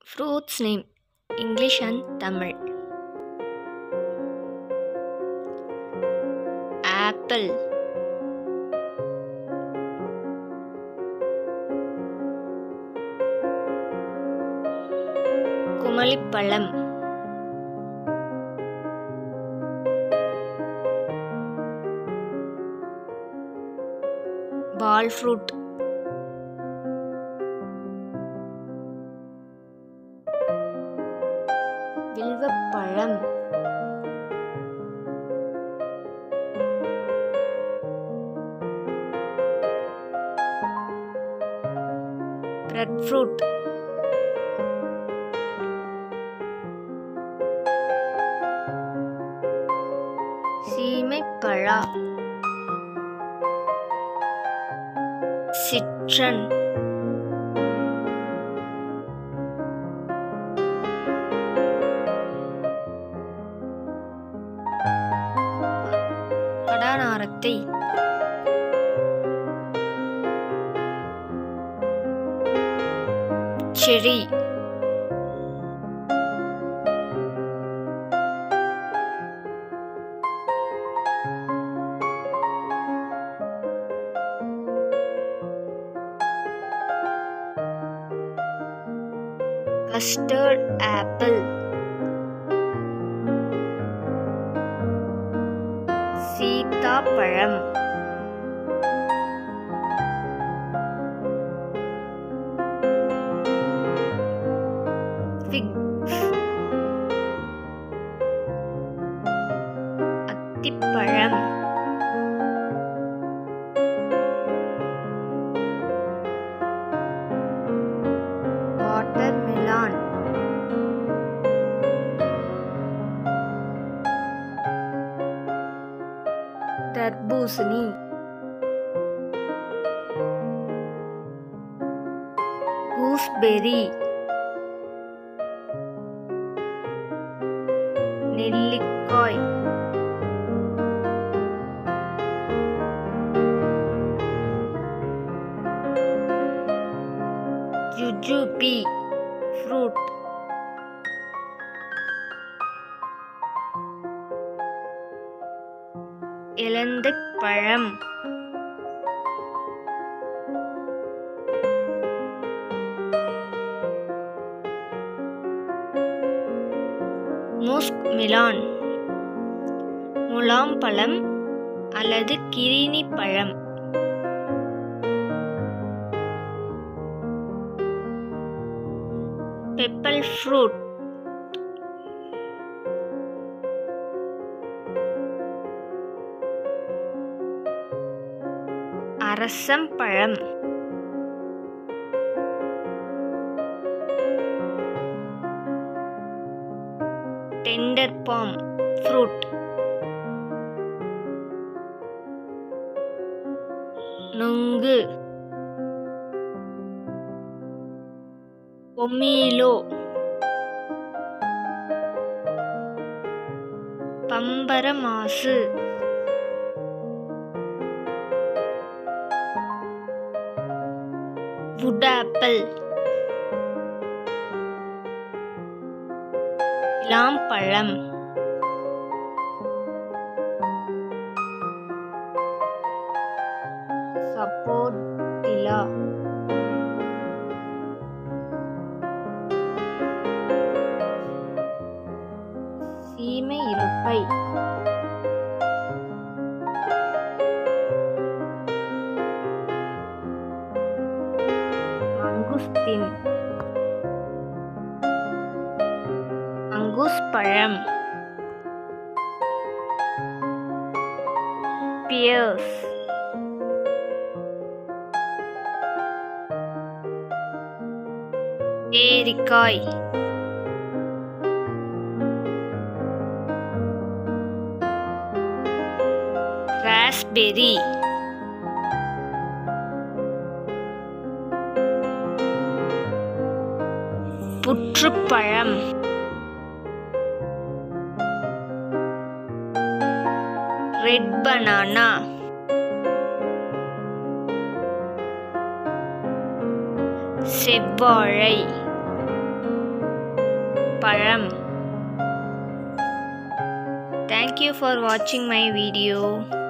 Fruits name English and Tamil. Apple. குமளிப்பழம் bael fruit வில்வப்பழம் breadfruit சீமைப்பழா citron கடாநாரத்தை செரி கஸ்டர்ட் ஆப்பிள் சீதாப்பழம் ஃபிக் அத்திப்பழம் வாட்டர்மெலான் தர்பூசணி கூஸ்பெரி நெல்லிக்காய் ஜுஜுபி ஃப்ரூட் இலந்தப் பழம் முஸ்க் மிலான் முலாம்பழம் அல்லது கிரினி பழம் பெப்பல் ஃப்ரூட் அரசம் பழம் டெண்டர் பாம் ஃப்ரூட் நுங்கு பொம்மீலோ பம்பரமாசு வுட் ஆப்பிள் இளாம்பழம் சப்போட்டிலா சீமை இருப்பை மங்குஸ்தின் அங்குஸ் பழம் பியர்ஸ் ஏரிக்காய் ராஸ்பெரி புற்றுப்பழம் ரெட் பனானா செவ்வாழை பழம் தேங்க்யூ ஃபார் வாட்சிங் மை வீடியோ